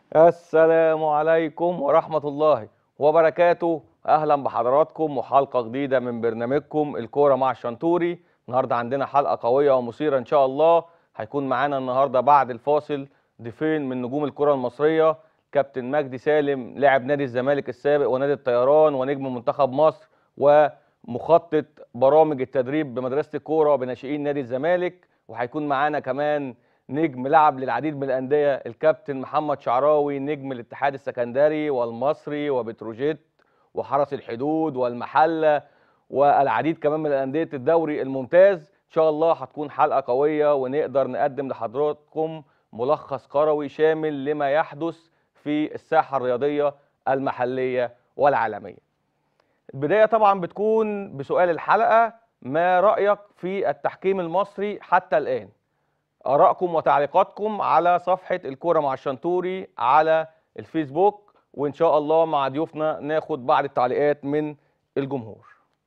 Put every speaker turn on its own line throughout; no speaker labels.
السلام عليكم ورحمة الله وبركاته أهلا بحضراتكم وحلقة جديدة من برنامجكم الكورة مع الشنتوري النهاردة عندنا حلقة قوية ومثيرة إن شاء الله هيكون معانا النهاردة بعد الفاصل ضيفين من نجوم الكرة المصرية كابتن مجدي سالم لاعب نادي الزمالك السابق ونادي الطيران ونجم منتخب مصر ومخطط برامج التدريب بمدرسة الكورة بناشئين نادي الزمالك وهيكون معانا كمان نجم لعب للعديد من الانديه الكابتن محمد شعراوي نجم الاتحاد السكندري والمصري وبتروجيت وحرس الحدود والمحله والعديد كمان من الانديه الدوري الممتاز ان شاء الله هتكون حلقه قويه ونقدر نقدم لحضراتكم ملخص كروي شامل لما يحدث في الساحه الرياضيه المحليه والعالميه البدايه طبعا بتكون بسؤال الحلقه ما رايك في التحكيم المصري حتى الان ارائكم وتعليقاتكم على صفحه الكوره مع الشنتوري على الفيسبوك وان شاء الله مع ضيوفنا ناخد بعض التعليقات من الجمهور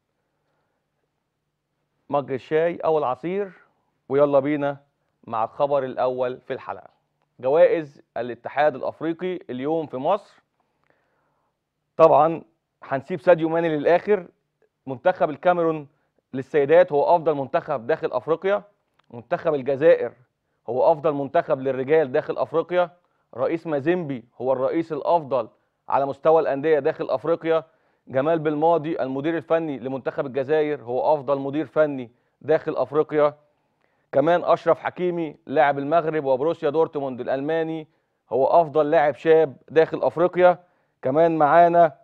مج الشاي او العصير ويلا بينا مع الخبر الاول في الحلقه جوائز الاتحاد الافريقي اليوم في مصر طبعا هنسيب ساديو ماني للاخر منتخب الكاميرون للسيدات هو افضل منتخب داخل افريقيا منتخب الجزائر هو افضل منتخب للرجال داخل افريقيا رئيس مازيمبي هو الرئيس الافضل على مستوى الانديه داخل افريقيا جمال بالماضي المدير الفني لمنتخب الجزائر هو افضل مدير فني داخل افريقيا كمان اشرف حكيمي لاعب المغرب وبروسيا دورتموند الالماني هو افضل لاعب شاب داخل افريقيا كمان معانا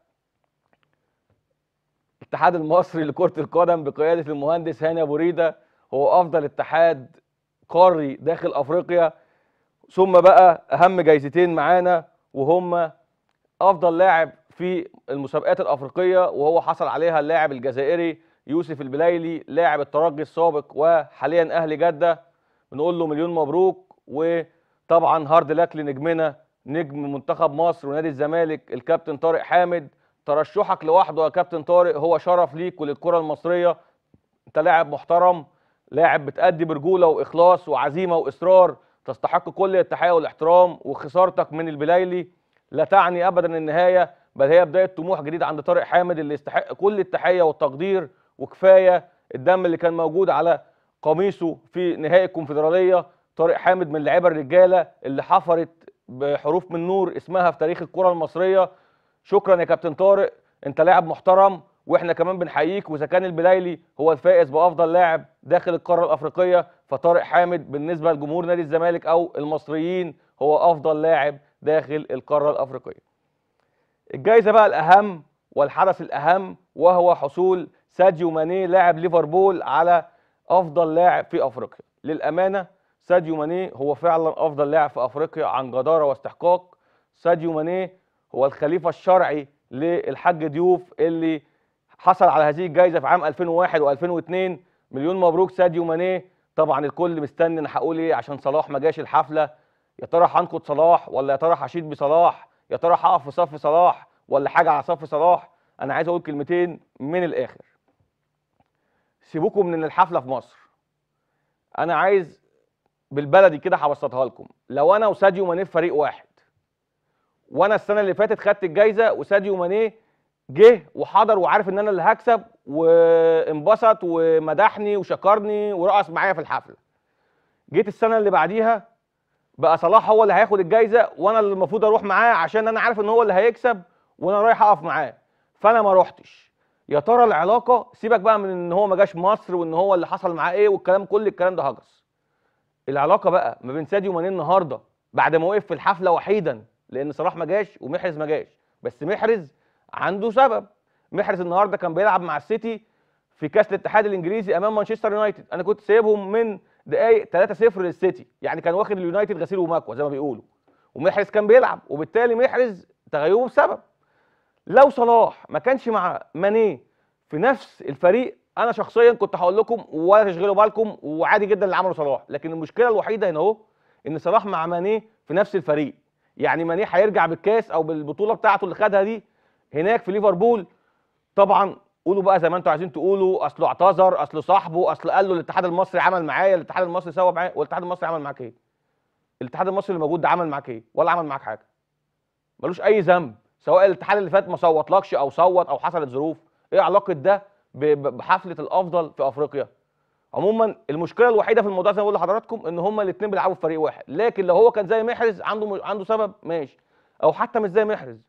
الاتحاد المصري لكرة القدم بقيادة المهندس هاني أبو ريدة هو أفضل اتحاد قاري داخل أفريقيا ثم بقى أهم جايزتين معانا وهم أفضل لاعب في المسابقات الأفريقية وهو حصل عليها اللاعب الجزائري يوسف البلايلي لاعب الترجي السابق وحاليا أهلي جدة بنقول له مليون مبروك وطبعا هارد لك لنجمنا نجم منتخب مصر ونادي الزمالك الكابتن طارق حامد ترشحك لوحده يا كابتن طارق هو شرف ليك وللكره المصريه انت لاعب محترم لاعب بتأدي برجوله واخلاص وعزيمه واصرار تستحق كل التحيه والاحترام وخسارتك من البلايلي لا تعني ابدا النهايه بل هي بدايه طموح جديد عند طارق حامد اللي يستحق كل التحيه والتقدير وكفايه الدم اللي كان موجود على قميصه في نهائي الكونفدراليه طارق حامد من لعيبه الرجاله اللي حفرت بحروف من نور اسمها في تاريخ الكره المصريه شكرا يا كابتن طارق انت لاعب محترم واحنا كمان بنحييك واذا كان البلايلي هو الفائز بافضل لاعب داخل القاره الافريقيه فطارق حامد بالنسبه لجمهور نادي الزمالك او المصريين هو افضل لاعب داخل القاره الافريقيه. الجائزه بقى الاهم والحدث الاهم وهو حصول ساديو ماني لاعب ليفربول على افضل لاعب في افريقيا. للامانه ساديو ماني هو فعلا افضل لاعب في افريقيا عن جداره واستحقاق. ساديو ماني هو الخليفه الشرعي للحاج ضيوف اللي حصل على هذه الجائزه في عام 2001 و2002 مليون مبروك ساديو ماني طبعا الكل مستني انا هقول ايه عشان صلاح ما جاش الحفله يا ترى هنقد صلاح ولا يا ترى هشيد بصلاح يا ترى هقف في صف صلاح ولا حاجه على صف صلاح انا عايز اقول كلمتين من الاخر سيبوكم من الحفله في مصر انا عايز بالبلدي كده هبسطها لكم لو انا وساديو ماني في فريق واحد وانا السنه اللي فاتت خدت الجايزه وساديو ماني جه وحضر وعارف ان انا اللي هكسب وانبسط ومدحني وشكرني ورقص معايا في الحفله جيت السنه اللي بعديها بقى صلاح هو اللي هياخد الجايزه وانا اللي المفروض اروح معاه عشان انا عارف ان هو اللي هيكسب وانا رايح اقف معاه فانا ما روحتش يا ترى العلاقه سيبك بقى من ان هو ما جاش مصر وان هو اللي حصل معاه ايه والكلام كل الكلام ده هجس العلاقه بقى ما بين ساديو ماني النهارده بعد ما وقف في الحفله وحيدا لان صلاح ما جاش ومحرز ما جاش بس محرز عنده سبب محرز النهارده كان بيلعب مع السيتي في كاس الاتحاد الانجليزي امام مانشستر يونايتد انا كنت سايبهم من دقائق 3-0 للسيتي يعني كان واخد اليونايتد غسيل ومكوى زي ما بيقولوا ومحرز كان بيلعب وبالتالي محرز تغيبه بسبب لو صلاح ما كانش مع ماني في نفس الفريق انا شخصيا كنت هقول لكم ولا تشغلوا بالكم وعادي جدا اللي عمله صلاح لكن المشكله الوحيده هنا اهو ان صلاح مع ماني في نفس الفريق يعني ماني هيرجع بالكاس او بالبطوله بتاعته اللي خدها دي هناك في ليفربول طبعا قولوا بقى زي ما انتوا عايزين تقولوا اصله اعتذر اصله صاحبه اصل قال له الاتحاد المصري عمل معايا الاتحاد المصري سوى معايا والاتحاد المصري عمل معاك ايه الاتحاد المصري اللي موجود ده عمل معاك ايه ولا عمل معاك حاجه ملوش اي ذنب سواء الاتحاد اللي فات ما صوتلكش او صوت او حصلت ظروف ايه علاقه ده ب- ب- بحفله الافضل في افريقيا عموما المشكله الوحيده في الموضوع زي ما بقول لحضراتكم ان هما الاثنين بيلعبوا في فريق واحد لكن لو هو كان زي محرز عنده م- عنده سبب ماشي او حتى مش زي محرز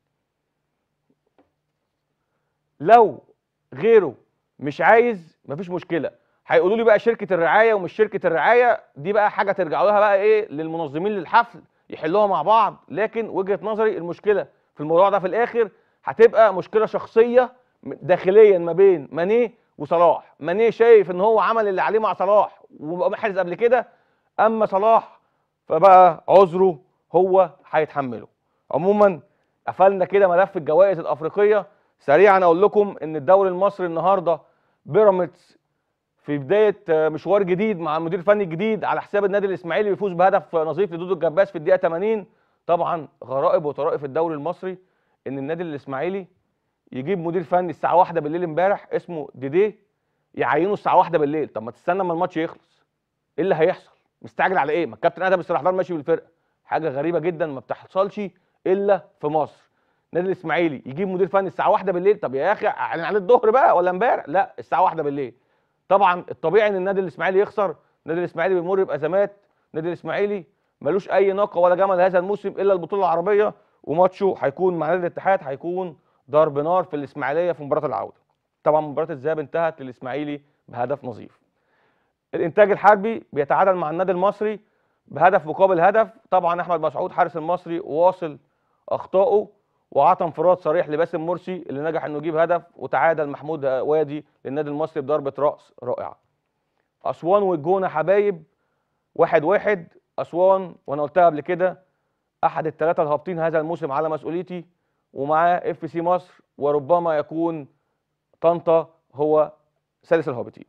لو غيره مش عايز مفيش مشكله هيقولوا لي بقى شركه الرعايه ومش شركه الرعايه دي بقى حاجه ترجعوا لها بقى ايه للمنظمين للحفل يحلوها مع بعض لكن وجهه نظري المشكله في الموضوع ده في الاخر هتبقى مشكله شخصيه داخليا ما بين مانيه وصلاح مانيه شايف ان هو عمل اللي عليه مع صلاح وبقى محرز قبل كده اما صلاح فبقى عذره هو هيتحمله عموما قفلنا كده ملف الجوائز الافريقيه سريعا اقول لكم ان الدوري المصري النهارده بيراميدز في بدايه آه، مشوار جديد مع المدير الفني الجديد على حساب النادي الاسماعيلي بيفوز بهدف نظيف لدودو الجباس في الدقيقه 80 طبعا غرائب وطرائف الدوري المصري ان النادي الاسماعيلي يجيب مدير فني الساعه واحدة بالليل امبارح اسمه ديديه يعينه الساعه واحدة بالليل طب ما تستنى اما الماتش يخلص ايه اللي هيحصل مستعجل على ايه ما الكابتن ادم السرحدار ماشي بالفرقه حاجه غريبه جدا ما بتحصلش الا في مصر النادي الاسماعيلي يجيب مدير فني الساعه واحدة بالليل طب يا اخي اعلن عليه الظهر بقى ولا امبارح لا الساعه واحدة بالليل طبعا الطبيعي ان النادي الاسماعيلي يخسر النادي الاسماعيلي بيمر بازمات النادي الاسماعيلي ملوش اي ناقه ولا جمل هذا الموسم الا البطوله العربيه وماتشه هيكون مع نادي الاتحاد هيكون ضرب نار في الاسماعيليه في مباراه العوده طبعا مباراه الذهاب انتهت للاسماعيلي بهدف نظيف الانتاج الحربي بيتعادل مع النادي المصري بهدف مقابل هدف طبعا احمد مسعود حارس المصري واصل اخطائه وعطى انفراد صريح لباسم مرسي اللي نجح انه يجيب هدف وتعادل محمود وادي للنادي المصري بضربه راس رائعه اسوان والجونه حبايب واحد واحد اسوان وانا قلتها قبل كده احد الثلاثه الهابطين هذا الموسم على مسؤوليتي ومعاه اف سي مصر وربما يكون طنطا هو ثالث الهابطين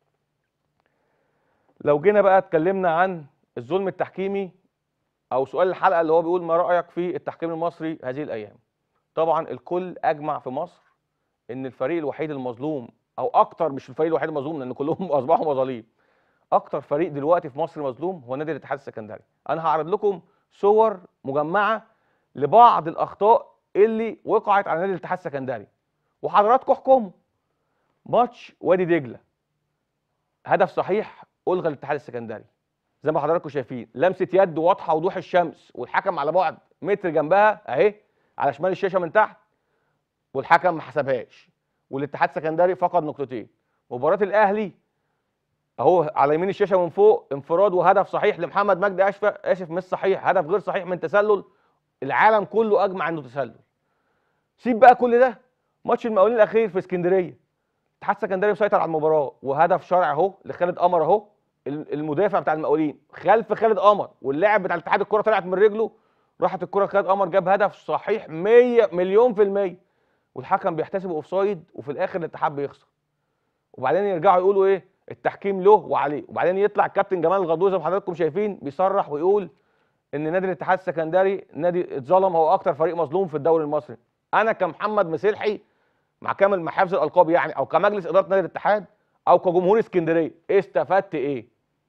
لو جينا بقى اتكلمنا عن الظلم التحكيمي او سؤال الحلقه اللي هو بيقول ما رايك في التحكيم المصري هذه الايام طبعا الكل اجمع في مصر ان الفريق الوحيد المظلوم او اكتر مش الفريق الوحيد المظلوم لان كلهم اصبحوا مظاليم اكتر فريق دلوقتي في مصر مظلوم هو نادي الاتحاد السكندري انا هعرض لكم صور مجمعه لبعض الاخطاء اللي وقعت على نادي الاتحاد السكندري وحضراتكم احكموا ماتش وادي دجله هدف صحيح الغى الاتحاد السكندري زي ما حضراتكم شايفين لمسه يد واضحه وضوح الشمس والحكم على بعد متر جنبها اهي على شمال الشاشه من تحت والحكم ما حسبهاش والاتحاد السكندري فقد نقطتين مباراه الاهلي اهو على يمين الشاشه من فوق انفراد وهدف صحيح لمحمد مجدي اشفى اسف مش صحيح هدف غير صحيح من تسلل العالم كله اجمع انه تسلل سيب بقى كل ده ماتش المقاولين الاخير في اسكندريه الاتحاد السكندري مسيطر على المباراه وهدف شرعي اهو لخالد قمر اهو المدافع بتاع المقاولين خلف خالد قمر واللاعب بتاع الاتحاد الكره طلعت من رجله راحت الكره لخالد قمر جاب هدف صحيح 100 مليون في المية والحكم بيحتسب اوفسايد وفي الاخر الاتحاد بيخسر وبعدين يرجعوا يقولوا ايه التحكيم له وعليه وبعدين يطلع الكابتن جمال الغضوي زي ما حضراتكم شايفين بيصرح ويقول ان نادي الاتحاد السكندري نادي اتظلم هو اكتر فريق مظلوم في الدوري المصري انا كمحمد مسلحي مع كامل مع حفظ الالقاب يعني او كمجلس اداره نادي الاتحاد او كجمهور اسكندريه استفدت ايه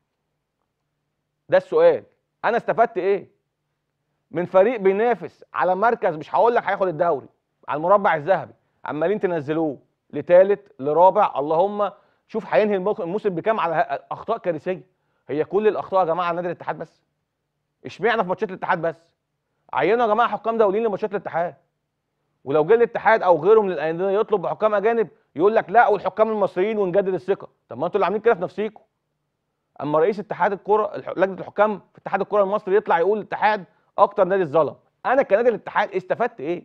ده السؤال انا استفدت ايه من فريق بينافس على مركز مش هقول لك هياخد الدوري على المربع الذهبي عمالين تنزلوه لثالث لرابع اللهم شوف هينهي الموك- الموسم بكام على ه- اخطاء كارثيه هي كل الاخطاء يا جماعه على نادي الاتحاد بس اشمعنى في ماتشات الاتحاد بس عينوا يا جماعه حكام دوليين لماتشات الاتحاد ولو جه الاتحاد او غيره من الانديه يطلب بحكام اجانب يقول لك لا والحكام المصريين ونجدد الثقه طب ما انتوا اللي عاملين كده في نفسيكم اما رئيس اتحاد الكره الح- لجنه الحكام في اتحاد الكره المصري يطلع يقول الاتحاد اكتر نادي اتظلم انا كنادي الاتحاد استفدت ايه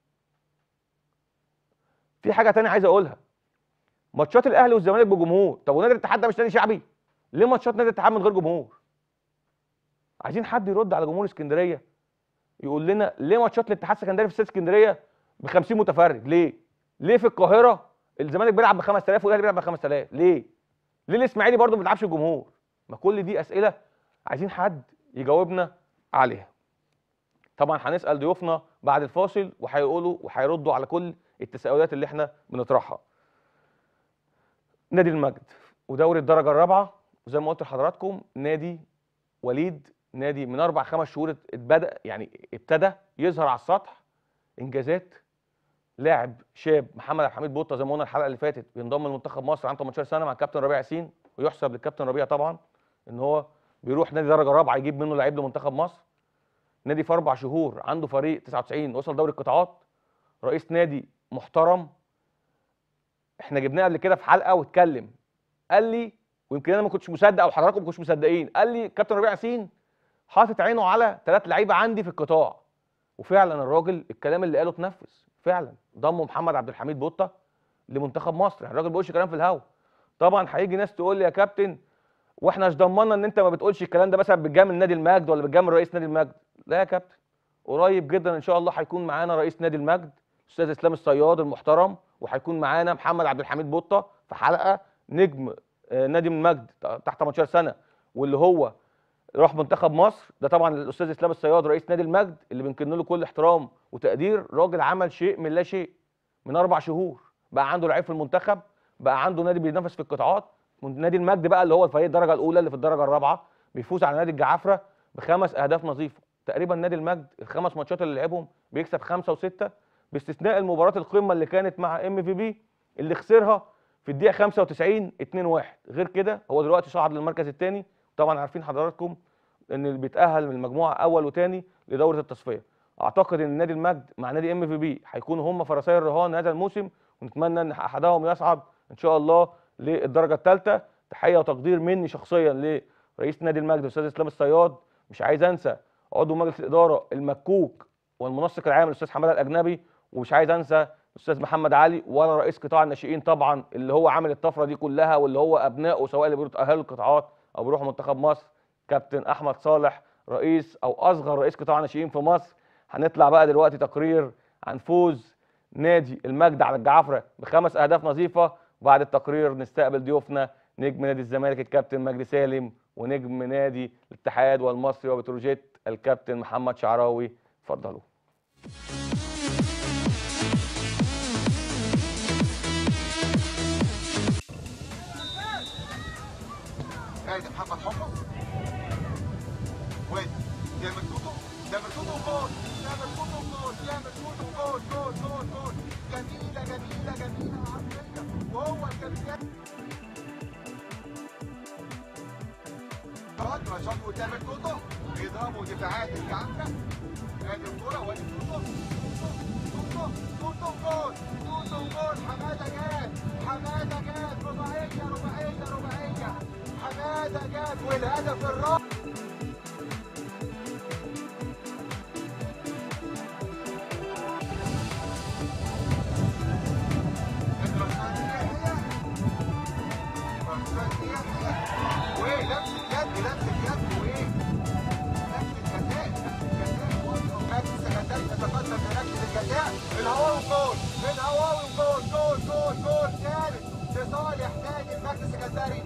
في حاجه تانية عايز اقولها ماتشات الاهلي والزمالك بجمهور طب ونادي الاتحاد ده مش نادي شعبي ليه ماتشات نادي الاتحاد من غير جمهور عايزين حد يرد على جمهور اسكندريه يقول لنا ليه ماتشات الاتحاد السكندري في استاد اسكندريه ب 50 متفرج ليه ليه في القاهره الزمالك بيلعب ب 5000 والاهلي بيلعب ب 5000 ليه ليه الاسماعيلي برضه ما بيلعبش الجمهور ما كل دي اسئله عايزين حد يجاوبنا عليها طبعا هنسال ضيوفنا بعد الفاصل وهيقولوا وهيردوا على كل التساؤلات اللي احنا بنطرحها نادي المجد ودوري الدرجه الرابعه وزي ما قلت لحضراتكم نادي وليد نادي من اربع خمس شهور اتبدا يعني ابتدى يظهر على السطح انجازات لاعب شاب محمد عبد الحميد بوطه زي ما قلنا الحلقه اللي فاتت بينضم لمنتخب مصر عنده 18 سنه مع الكابتن ربيع ياسين ويحسب للكابتن ربيع طبعا ان هو بيروح نادي درجه رابعه يجيب منه لعيب لمنتخب مصر نادي في اربع شهور عنده فريق 99 وصل دوري القطاعات رئيس نادي محترم احنا جبناه قبل كده في حلقه واتكلم قال لي ويمكن انا ما كنتش مصدق او حضراتكم ما كنتوش مصدقين قال لي كابتن ربيع ياسين حاطط عينه على ثلاث لعيبه عندي في القطاع وفعلا الراجل الكلام اللي قاله اتنفذ فعلا ضموا محمد عبد الحميد بوطه لمنتخب مصر يعني الراجل ما بيقولش كلام في الهوا طبعا هيجي ناس تقول لي يا كابتن واحنا مش ضمننا ان انت ما بتقولش الكلام ده مثلا بتجامل نادي المجد ولا بتجامل رئيس نادي المجد لا يا كابتن قريب جدا ان شاء الله هيكون معانا رئيس نادي المجد استاذ اسلام الصياد المحترم وهيكون معانا محمد عبد الحميد بوطه في حلقه نجم آه، نادي المجد تحت 18 سنه واللي هو راح منتخب مصر ده طبعا الاستاذ اسلام الصياد رئيس نادي المجد اللي بنكن له كل احترام وتقدير راجل عمل شيء من لا شيء من اربع شهور بقى عنده لعيب في المنتخب بقى عنده نادي بينافس في القطاعات نادي المجد بقى اللي هو الفريق الدرجه الاولى اللي في الدرجه الرابعه بيفوز على نادي الجعافره بخمس اهداف نظيفه تقريبا نادي المجد الخمس ماتشات اللي لعبهم بيكسب خمسه وسته باستثناء المباراه القمه اللي كانت مع ام في بي اللي خسرها في الدقيقه 95 2 1 غير كده هو دلوقتي صعد للمركز الثاني طبعا عارفين حضراتكم ان اللي بيتاهل من المجموعه اول وثاني لدوره التصفيه اعتقد ان نادي المجد مع نادي ام في بي هيكونوا هم فرسي الرهان هذا الموسم ونتمنى ان احدهم يصعد ان شاء الله للدرجه الثالثه تحيه وتقدير مني شخصيا لرئيس نادي المجد الاستاذ اسلام الصياد مش عايز انسى عضو مجلس الاداره المكوك والمنسق العام الاستاذ حماده الاجنبي ومش عايز انسى الاستاذ محمد علي ولا رئيس قطاع الناشئين طبعا اللي هو عامل الطفره دي كلها واللي هو ابنائه سواء اللي بيروحوا تاهلوا القطاعات او بيروحوا منتخب مصر كابتن احمد صالح رئيس او اصغر رئيس قطاع ناشئين في مصر هنطلع بقى دلوقتي تقرير عن فوز نادي المجد على الجعفره بخمس اهداف نظيفه وبعد التقرير نستقبل ضيوفنا نجم نادي الزمالك الكابتن مجدي سالم ونجم نادي الاتحاد والمصري وبتروجيت الكابتن محمد شعراوي اتفضلوا
ادي محمد حافظ وادي يعمل توتو يعمل توتو جول يعمل توتو جول يعمل توتو جول جول جول جول جميله جميله جميله عرضيه وهو الكابتن رد رشاد وتعمل توتو بيضربوا دفاعات الجعفه ادي الكوره وادي توتو توتو توتو جول توتو جول حماده جاد حماده جاد رباعيه رباعيه رباعيه حماده جاد والهدف الرابع وايه لمس اليد لمس اليد وايه لمس الجزاء لمس الجزاء مجلس السكندري يتقدم بلمس الجزاء الهواوي جول الهواوي جول جول جول جول ثالث لصالح نادي المجلس السكندري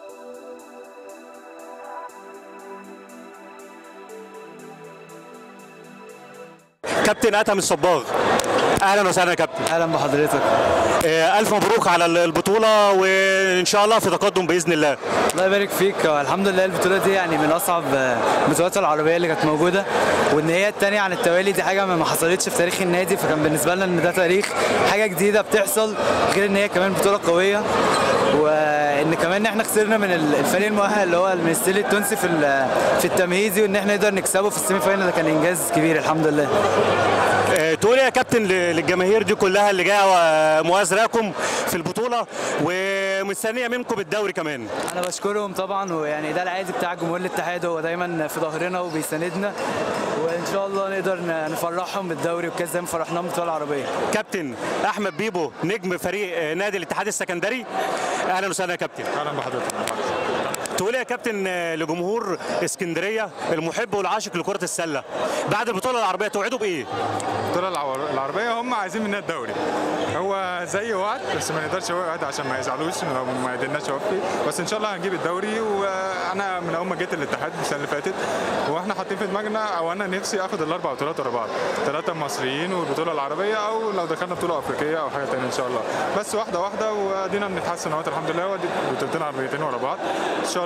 كابتن اتهم الصباغ اهلا وسهلا يا كابتن
اهلا بحضرتك
آه، الف مبروك على البطوله وان شاء الله في تقدم باذن الله
الله يبارك فيك الحمد لله البطوله دي يعني من اصعب البطولات العربيه اللي كانت موجوده وان هي الثانيه عن التوالي دي حاجه ما حصلتش في تاريخ النادي فكان بالنسبه لنا ان ده تاريخ حاجه جديده بتحصل غير ان هي كمان بطوله قويه وان كمان احنا خسرنا من الفريق المؤهل اللي هو المنستيل التونسي في ال- في التمهيزي وان احنا نقدر نكسبه في السيمي فاينل ده كان انجاز كبير الحمد لله
آه، تقول إيه يا كابتن ل- للجماهير دي كلها اللي جايه مؤازراكم في البطوله ومستنيه منكم الدوري كمان
انا بشكرهم طبعا ويعني ده العادي بتاع جمهور الاتحاد هو دايما في ظهرنا وبيساندنا وان شاء الله نقدر ن- نفرحهم بالدوري والكاس زي ما فرحناهم بالبطوله العربيه
كابتن احمد بيبو نجم فريق آه، نادي الاتحاد السكندري اهلا وسهلا يا كابتن
اهلا بحضرتك
تقول إيه يا كابتن آه، لجمهور اسكندريه المحب والعاشق لكره السله بعد البطوله العربيه توعدوا بايه
البطوله العور- العربيه هم عايزين منها الدوري هو زي وعد بس ما نقدرش وعد عشان ما يزعلوش لو ما قدرناش نوفي بس ان شاء الله هنجيب الدوري وانا من اول ما جيت الاتحاد السنه اللي فاتت واحنا حاطين في دماغنا او انا نفسي اخد الاربع بطولات ورا بعض ثلاثه مصريين والبطوله العربيه او لو دخلنا بطوله افريقيه او حاجه ثانيه ان شاء الله بس واحده واحده وادينا بنتحسن اهوت الحمد لله ودي بطولتين عربيتين ورا بعض ان شاء الله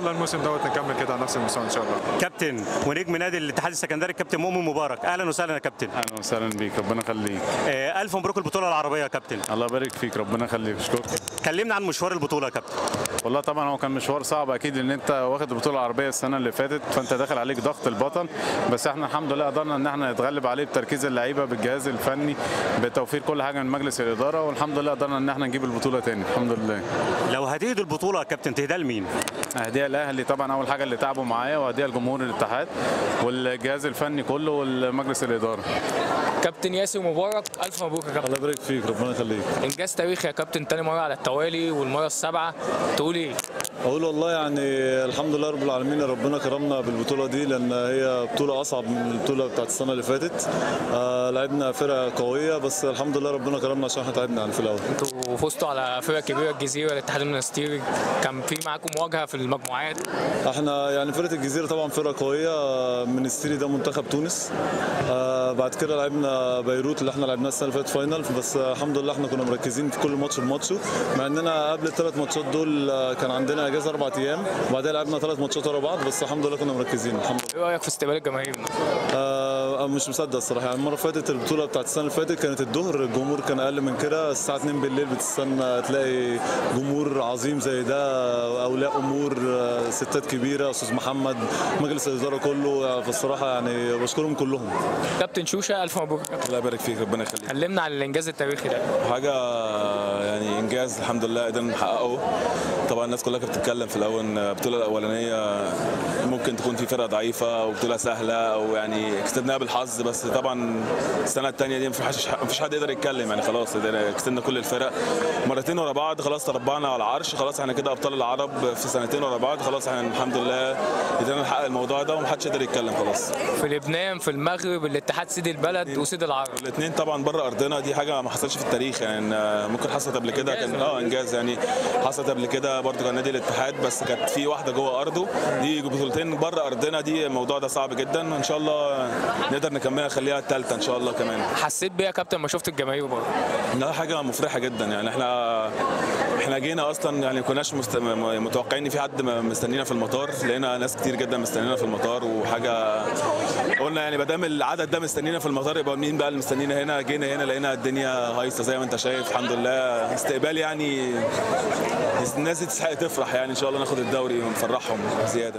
الله الموسم دوت نكمل كده على نفس المستوى ان شاء الله
كابتن ونجم نادي الاتحاد السكندري الكابتن مؤمن مبارك اهلا وسهلا يا كابتن
اهلا وسهلا بيك ربنا يخليك
آه، الف مبروك البطوله العربيه يا كابتن
الله يبارك فيك ربنا يخليك اشكرك
كلمنا عن مشوار البطوله يا كابتن
والله طبعا هو كان مشوار صعب اكيد ان انت واخد البطوله العربيه السنه اللي فاتت فانت داخل عليك ضغط البطل بس احنا الحمد لله قدرنا ان احنا نتغلب عليه بتركيز اللعيبه بالجهاز الفني بتوفير كل حاجه من مجلس الاداره والحمد لله قدرنا ان احنا نجيب البطوله تاني الحمد لله
لو هتهدوا البطوله يا كابتن تهدى لمين
هديه الاهلي طبعا اول حاجه اللي تعبوا معايا وهديه لجمهور الاتحاد والجهاز الفني كله والمجلس الاداره
كابتن ياسر مبارك الف مبروك يا كابتن
الله يبارك فيك ربنا يخليك
انجاز تاريخي يا كابتن تاني مره على التوالي والمره السابعه تقول ايه
اقول والله يعني الحمد لله رب العالمين ربنا كرمنا بالبطوله دي لان هي بطوله اصعب من البطوله بتاعت السنه اللي فاتت آه لعبنا فرقه قويه بس الحمد لله ربنا كرمنا عشان احنا تعبنا يعني في الاول
انتوا فزتوا على فرقه كبيره الجزيره الاتحاد المنستيري كان في معاكم مواجهه في المجموعات
احنا يعني فرقه الجزيره طبعا فرقه قويه آه، من الستيري ده منتخب تونس آه بعد كده لعبنا بيروت اللي احنا لعبناها السنه اللي فاتت فاينل بس آه، الحمد لله احنا كنا مركزين في كل ماتش بماتشه مع اننا قبل الثلاث ماتشات دول آه، كان عندنا اجازه اربع ايام وبعدين لعبنا ثلاث ماتشات ورا بعض بس الحمد لله كنا مركزين الحمد لله
ايه رايك في استقبال الجماهير
آه مش مصدق الصراحه يعني المره اللي فاتت البطوله بتاعت السنه اللي فاتت كانت الظهر الجمهور كان اقل من كده الساعه 2 بالليل بتستنى تلاقي جمهور عظيم زي ده اولياء امور آه، ستات كبيره استاذ محمد مجلس الاداره كله يعني فالصراحه يعني بشكرهم كلهم
كابتن شوشه الف مبروك يا كابتن
الله يبارك فيك ربنا يخليك
كلمنا عن الانجاز التاريخي ده
حاجه يعني انجاز الحمد لله قدرنا نحققه طبعا الناس كلها كانت بتتكلم في الاول البطوله الاولانيه ممكن تكون في فرقه ضعيفه وبطوله سهله او يعني كسبناها بالحظ بس طبعا السنه الثانيه دي مفيش مفيش حد يقدر يتكلم يعني خلاص قدرنا- كسبنا كل الفرق مرتين ورا بعض خلاص تربعنا على العرش خلاص احنا كده ابطال العرب في سنتين ورا بعض خلاص احنا الحمد لله قدرنا نحقق الموضوع ده ومحدش يقدر يتكلم خلاص
في لبنان في المغرب الاتحاد سيد البلد وسيد العرب
الاثنين طبعا بره ارضنا دي حاجه ما حصلتش في التاريخ يعني آه، ممكن حصلت قبل كده كان اه انجاز يعني حصلت قبل كده برضو كان نادي الاتحاد بس كانت في واحده جوه ارضه دي بطولتين بره ارضنا دي الموضوع ده صعب جدا وان شاء الله نقدر نكملها نخليها الثالثه ان شاء الله كمان
حسيت بيها يا كابتن ما شفت الجماهير بره
ده حاجه مفرحه جدا يعني احنا احنا جينا اصلا يعني ما كناش مست... م- متوقعين ان في حد م- مستنينا في المطار لقينا ناس كتير جدا مستنينا في المطار وحاجه قلنا يعني ما دام العدد ده مستنينا في المطار يبقى مين بقى اللي مستنينا هنا جينا هنا لقينا الدنيا هايصه زي ما انت شايف الحمد لله استقبال يعني الناس دي تستحق تفرح يعني ان شاء الله ناخد الدوري ونفرحهم زياده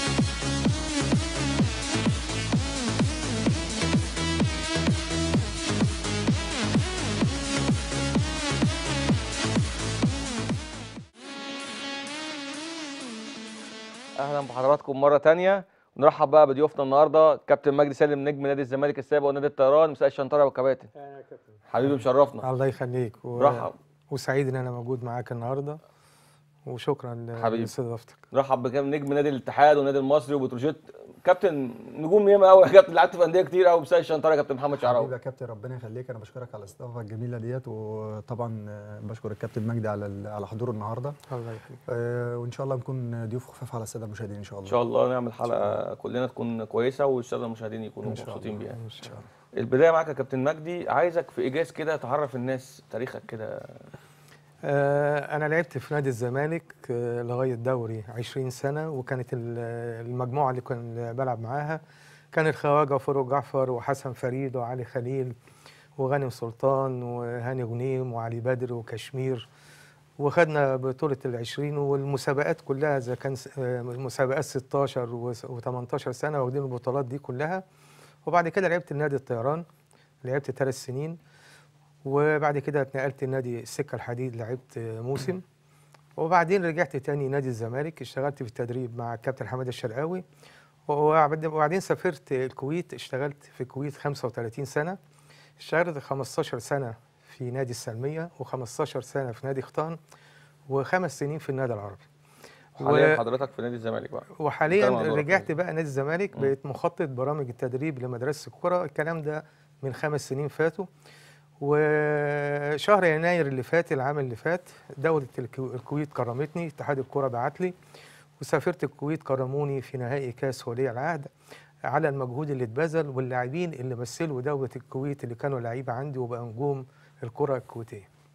اهلا بحضراتكم مره تانية نرحب بقى بضيوفنا النهارده كابتن مجدي سالم نجم نادي الزمالك السابق ونادي الطيران مساء الشنطره والكباتن حبيبي مشرفنا
الله يخليك و...
رحب
وسعيد ان انا موجود معاك النهارده وشكرا ل-
حبيبي.
لاستضافتك
نرحب بكام نجم نادي الاتحاد والنادي المصري وبتروجيت كابتن نجوم ياما قوي يا كابتن لعبت في انديه كتير قوي مساء الشنطره يا كابتن محمد
حبيبي
شعراوي
يا كابتن ربنا يخليك انا بشكرك على الاستضافه الجميله ديت وطبعا آه، بشكر الكابتن مجدي على ال- على حضوره النهارده
الله يخليك
آه، وان شاء الله نكون ضيوف خفاف على الساده المشاهدين ان شاء الله
ان شاء الله نعمل حلقه كلنا تكون كويسه والساده المشاهدين يكونوا
إن شاء
مبسوطين
الله.
بيها
ان شاء الله
البدايه معاك يا كابتن مجدي عايزك في ايجاز كده تعرف الناس تاريخك كده
آه، انا لعبت في نادي الزمالك آه، لغايه دوري 20 سنه وكانت ال- المجموعه اللي كان بلعب معاها كان الخواجه وفاروق جعفر وحسن فريد وعلي خليل وغانم سلطان وهاني غنيم وعلي بدر وكشمير وخدنا بطولة العشرين والمسابقات كلها إذا كان س- آه، مسابقات 16 و18 سنة واخدين البطولات دي كلها وبعد كده لعبت نادي الطيران لعبت ثلاث سنين وبعد كده اتنقلت نادي السكة الحديد لعبت موسم وبعدين رجعت تاني نادي الزمالك اشتغلت في التدريب مع الكابتن حماد الشرقاوي وبعد- وبعدين سافرت الكويت اشتغلت في الكويت 35 سنة اشتغلت 15 سنة في نادي السلمية و15 سنة في نادي خطان وخمس سنين في النادي العربي
حاليا حضرتك في نادي الزمالك بقى
وحاليا
نتكلم عن دورك
رجعت
تاني.
بقى نادي الزمالك بقيت مخطط برامج التدريب لمدرسه الكره الكلام ده من خمس سنين فاتوا وشهر يناير اللي فات العام اللي فات دولة الكو- الكويت كرمتني اتحاد الكرة بعت لي وسافرت الكويت كرموني في نهائي كاس ولي العهد على المجهود اللي اتبذل واللاعبين اللي مثلوا دولة الكويت اللي كانوا لعيبة عندي وبقى نجوم الكرة الكويتية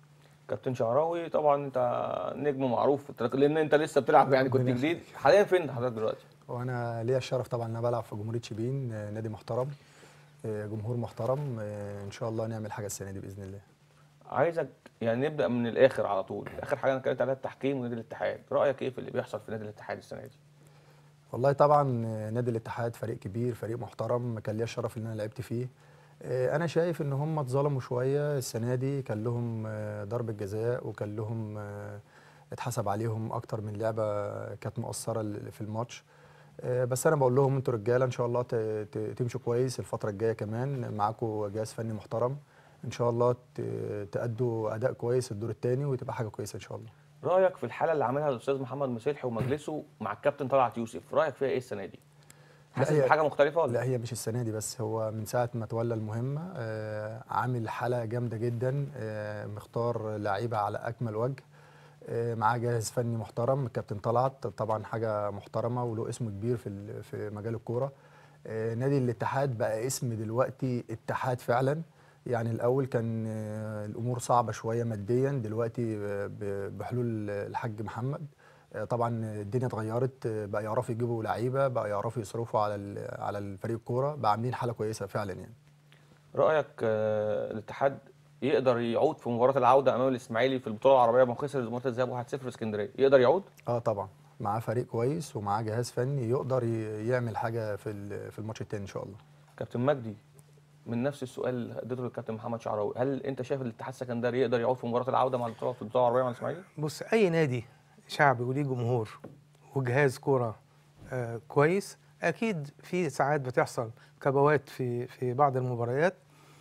كابتن شعراوي طبعا انت نجم معروف لان انت لسه بتلعب يعني كنت
ربنا
جديد حاليا فين حضرتك دلوقتي
وانا ليا الشرف طبعا ان انا بلعب في جمهوريه شبين آه، نادي محترم آه، جمهور محترم آه، ان شاء الله نعمل حاجه السنه دي باذن الله
عايزك يعني نبدا من الاخر على طول اخر حاجه انا اتكلمت عليها التحكيم ونادي الاتحاد رايك ايه في اللي بيحصل في نادي الاتحاد السنه دي
والله طبعا آه، نادي الاتحاد فريق كبير فريق محترم كان ليا الشرف ان انا لعبت فيه آه، انا شايف ان هم اتظلموا شويه السنه دي كان لهم آه، ضربه جزاء وكان لهم آه، اتحسب عليهم اكتر من لعبه كانت مؤثره ل- في الماتش آه، بس انا بقول لهم انتوا رجاله ان شاء الله ت- ت- تمشوا كويس الفتره الجايه كمان معاكم جهاز فني محترم ان شاء الله ت- تأدوا اداء كويس الدور الثاني وتبقى حاجه كويسه ان شاء الله
رايك في الحاله اللي عملها الاستاذ محمد مسلحي ومجلسه مع الكابتن طلعت يوسف رايك فيها ايه السنه دي حاسس
هي-
بحاجه مختلفه ولا
لا هي مش السنه دي بس هو من ساعه ما تولى المهمه آه، عامل حاله جامده جدا آه، مختار لعيبه على اكمل وجه آه، معاه جهاز فني محترم الكابتن طلعت طبعا حاجه محترمه وله اسم كبير في ال- في مجال الكوره آه، نادي الاتحاد بقى اسم دلوقتي اتحاد فعلا يعني الاول كان آه، الامور صعبه شويه ماديا دلوقتي آه، ب- بحلول الحاج محمد آه، طبعا الدنيا اتغيرت آه، بقى يعرفوا يجيبوا لعيبه بقى يعرفوا يصرفوا على ال- على الفريق الكوره بقى عاملين حاله كويسه فعلا يعني
رايك آه، الاتحاد يقدر يعود في مباراه العوده امام الاسماعيلي في البطوله العربيه ما خسر مباراه الذهاب 1-0 في اسكندريه يقدر يعود
اه طبعا معاه فريق كويس ومعاه جهاز فني يقدر ي- يعمل حاجه في ال- في الماتش التاني ان شاء الله
كابتن مجدي من نفس السؤال اللي اديته للكابتن محمد شعراوي هل انت شايف الاتحاد السكندري يقدر يعود في مباراه العوده مع البطوله في البطوله العربيه مع الاسماعيلي
بص اي نادي شعبي وليه جمهور وجهاز كوره آه كويس اكيد في ساعات بتحصل كبوات في في بعض المباريات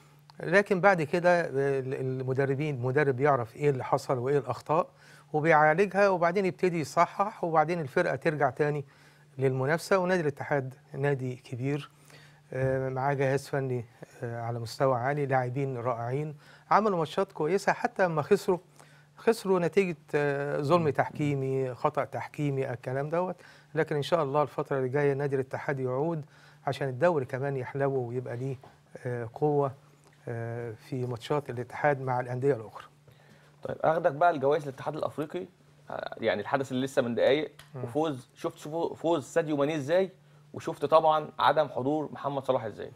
لكن بعد كده ال- المدربين مدرب يعرف ايه اللي حصل وايه الاخطاء وبيعالجها وبعدين يبتدي يصحح وبعدين الفرقه ترجع تاني للمنافسه ونادي الاتحاد نادي كبير آه، معاه جهاز فني آه، على مستوى عالي لاعبين رائعين عملوا ماتشات كويسه حتى لما خسروا خسروا نتيجه آه، ظلم تحكيمي خطا تحكيمي الكلام دوت لكن ان شاء الله الفتره اللي جايه نادي الاتحاد يعود عشان الدوري كمان يحلو ويبقى ليه آه، قوه آه، في ماتشات الاتحاد مع الانديه الاخرى
طيب اخدك بقى لجوائز الاتحاد الافريقي آه، يعني الحدث اللي لسه من دقايق
مم.
وفوز شفت شوفوا- فوز ساديو ماني ازاي وشفت طبعا عدم حضور محمد صلاح ازاي